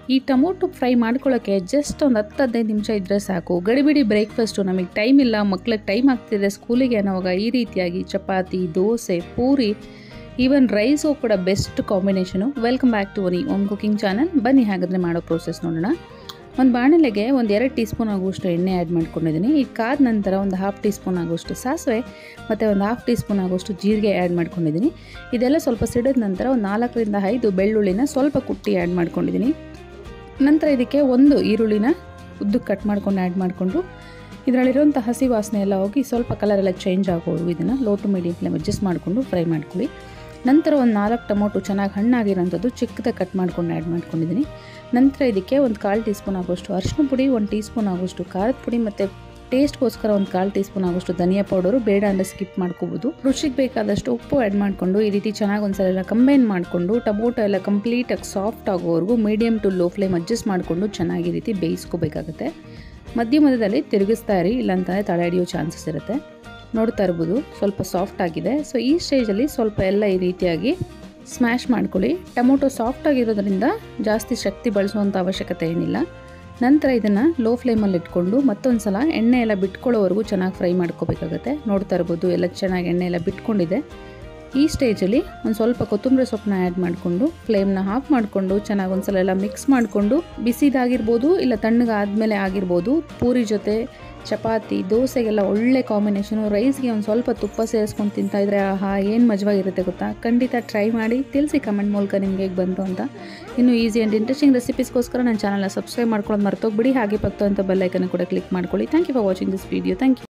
ಈ tomato fry ಮಾಡ್ಕೊಳ್ಳೋಕ್ಕೆ just ಒಂದು ಹತ್ತು ಹದಿನೈದು ನಿಮಿಷ ಇದ್ದರೆ ಸಾಕು ಗಡಿಬಿಡಿ ಬ್ರೇಕ್ಫಾಸ್ಟು ನಮಗೆ ಟೈಮ್ ಇಲ್ಲ ಮಕ್ಳಿಗೆ ಟೈಮ್ ಆಗ್ತಿದೆ ಸ್ಕೂಲಿಗೆ ಅನ್ನೋವಾಗ ಈ ರೀತಿಯಾಗಿ ಚಪಾತಿ ದೋಸೆ ಪೂರಿ ಈವನ್ ರೈಸು ಕೂಡ best combination welcome back to ಒನಿ ಓಮ್ ಕುಕಿಂಗ್ ಚಾನಲ್ ಬನ್ನಿ ಹಾಗಾದರೆ ಮಾಡೋ ಪ್ರೋಸೆಸ್ ನೋಡೋಣ ಒಂದು ಬಾಣಲೆಗೆ ಒಂದು ಎರಡು ಟೀ ಸ್ಪೂನ್ ಆಗುವಷ್ಟು ಎಣ್ಣೆ ಆ್ಯಡ್ ಮಾಡ್ಕೊಂಡಿದ್ದೀನಿ ಇದು ಕಾದ ನಂತರ ಒಂದು ಹಾಫ್ ಟೀ ಸ್ಪೂನ್ ಆಗುವಷ್ಟು ಸಾಸಿವೆ ಮತ್ತು ಒಂದು ಹಾಫ್ ಟೀ ಸ್ಪೂನ್ ಆಗುವಷ್ಟು ಜೀರಿಗೆ ಆ್ಯಡ್ ಮಾಡ್ಕೊಂಡಿದ್ದೀನಿ ಇದೆಲ್ಲ ಸ್ವಲ್ಪ ಸಿಡಿದ ನಂತರ ಒಂದು ನಾಲ್ಕರಿಂದ ಐದು ಬೆಳ್ಳುಳ್ಳಿನ ಸ್ವಲ್ಪ ಕುಟ್ಟಿ ಆ್ಯಡ್ ಮಾಡ್ಕೊಂಡಿದ್ದೀನಿ ನಂತರ ಇದಕ್ಕೆ ಒಂದು ಈರುಳ್ಳಿನ ಉದ್ದಕ್ಕೆ ಕಟ್ ಮಾಡ್ಕೊಂಡು ಆ್ಯಡ್ ಮಾಡಿಕೊಂಡು ಇದರಲ್ಲಿರುವಂಥ ಹಸಿ ವಾಸನೆ ಎಲ್ಲ ಹೋಗಿ ಸ್ವಲ್ಪ ಕಲರ್ ಎಲ್ಲ ಚೇಂಜ್ ಆಗೋರು ಇದನ್ನು low to medium flame adjust ಮಾಡಿಕೊಂಡು ಫ್ರೈ ಮಾಡ್ಕೊಳ್ಳಿ ನಂತರ ಒಂದು ನಾಲ್ಕು ಟೊಮೊಟೊ ಚೆನ್ನಾಗಿ ಹಣ್ಣಾಗಿರೋಂಥದ್ದು ಚಿಕ್ಕದಾಗಿ ಕಟ್ ಮಾಡ್ಕೊಂಡು ಆ್ಯಡ್ ಮಾಡ್ಕೊಂಡಿದ್ದೀನಿ ನಂತರ ಇದಕ್ಕೆ ಒಂದು ಕಾಲು ಟೀ ಸ್ಪೂನ್ ಆಗೋಷ್ಟು ಅರಿಶಿನ ಪುಡಿ ಒಂದು ಟೀ ಸ್ಪೂನ್ ಆಗೋಷ್ಟು ಖಾರದ ಪುಡಿ ಮತ್ತು ಟೇಸ್ಟ್ಗೋಸ್ಕರ ಒಂದು ಕಾಲು ಟೀ ಸ್ಪೂನ್ ಆಗೋಷ್ಟು ಧನಿಯಾ ಪೌಡರು ಬೇಡ ಅಂದರೆ ಸ್ಕಿಪ್ ಮಾಡ್ಕೋಬೋದು ರುಚಿಗೆ ಬೇಕಾದಷ್ಟು ಉಪ್ಪು ಆ್ಯಡ್ ಮಾಡಿಕೊಂಡು ಈ ರೀತಿ ಚೆನ್ನಾಗಿ ಒಂದ್ಸಲ ಎಲ್ಲ ಕಂಬೈನ್ ಮಾಡಿಕೊಂಡು ಟೊಮೊಟೊ ಎಲ್ಲ ಕಂಪ್ಲೀಟಾಗಿ ಸಾಫ್ಟ್ ಆಗೋವರೆಗೂ medium to low flame adjust ಮಾಡಿಕೊಂಡು ಚೆನ್ನಾಗಿ ಈ ರೀತಿ ಬೇಯಿಸ್ಕೋಬೇಕಾಗುತ್ತೆ ಮಧ್ಯ ಮಧ್ಯದಲ್ಲಿ ತಿರುಗಿಸ್ತಾ ಇರಿ ಇಲ್ಲಾಂತಂದರೆ ತಳ ಹಿಡಿಯೋ ಚಾನ್ಸಸ್ ಇರುತ್ತೆ ನೋಡ್ತಾ ಇರ್ಬೋದು ಸ್ವಲ್ಪ ಸಾಫ್ಟ್ ಆಗಿದೆ ಸೊ ಈ ಸ್ಟೇಜಲ್ಲಿ ಸ್ವಲ್ಪ ಎಲ್ಲ ಈ ರೀತಿಯಾಗಿ ಸ್ಮ್ಯಾಶ್ ಮಾಡ್ಕೊಳ್ಳಿ ಟೊಮೊಟೊ ಸಾಫ್ಟ್ ಆಗಿರೋದ್ರಿಂದ ಜಾಸ್ತಿ ಶಕ್ತಿ ಬಳಸುವಂಥ ಅವಶ್ಯಕತೆ ಏನಿಲ್ಲ ನಂತರ ಇದನ್ನು ಲೋ ಫ್ಲೇಮಲ್ಲಿ ಇಟ್ಕೊಂಡು ಮತ್ತೊಂದು ಸಲ ಎಣ್ಣೆ ಎಲ್ಲ ಬಿಟ್ಕೊಳ್ಳೋವರೆಗೂ ಚೆನ್ನಾಗಿ ಫ್ರೈ ಮಾಡ್ಕೋಬೇಕಾಗತ್ತೆ ನೋಡ್ತಾ ಇರ್ಬೋದು ಎಲ್ಲ ಚೆನ್ನಾಗಿ ಎಣ್ಣೆ ಎಲ್ಲ ಬಿಟ್ಕೊಂಡಿದೆ ಈ ಸ್ಟೇಜಲ್ಲಿ ಒಂದು ಸ್ವಲ್ಪ ಕೊತ್ತಂಬರಿ ಸೊಪ್ಪನ್ನ ಆ್ಯಡ್ ಮಾಡಿಕೊಂಡು ಫ್ಲೇಮ್ನ ಆಫ್ ಮಾಡಿಕೊಂಡು ಚೆನ್ನಾಗಿ ಒಂದು ಸಲ ಎಲ್ಲ ಮಿಕ್ಸ್ ಮಾಡಿಕೊಂಡು ಬಿಸಿದಾಗಿರ್ಬೋದು ಇಲ್ಲ ತಣ್ಣಗಾದ್ಮೇಲೆ ಆಗಿರ್ಬೋದು ಪೂರಿ ಜೊತೆ ಚಪಾತಿ ದೋಸೆಗೆಲ್ಲ ಒಳ್ಳೆ ಕಾಂಬಿನೇಷನು ರೈಸ್ಗೆ ಒಂದು ಸ್ವಲ್ಪ ತುಪ್ಪ ಸೇರಿಸ್ಕೊಂಡು ತಿಂತಾ ಇದ್ರೆ ಆಹಾ ಏನು ಮಜವಾಗಿರುತ್ತೆ ಗೊತ್ತಾ ಖಂಡಿತ ಟ್ರೈ ಮಾಡಿ ತಿಳಿಸಿ ಕಮೆಂಟ್ ಮೂಲಕ ನಿಮ್ಗೆ ಹೇಗೆ ಬಂತು ಅಂತ ಇನ್ನು ಈಸಿ ಆ್ಯಂಡ್ ಇಂಟ್ರೆಸ್ಟಿಂಗ್ ರೆಸಿಪೀಸ್ಗೋಸ್ಕರ ನನ್ನ ಚಾನಲ್ನ ಸಬ್ಸ್ಕ್ರೈಬ್ ಮಾಡ್ಕೊಳ್ಳೋದು ಮರ್ತೋಗ್ಬಿಡಿ ಹಾಗೆ ಪಕ್ಕ ಅಂತ ಬೆಲ್ಲೈಕನ್ನು ಕೂಡ ಕ್ಲಿಕ್ ಮಾಡ್ಕೊಳ್ಳಿ thank you for watching this video thank you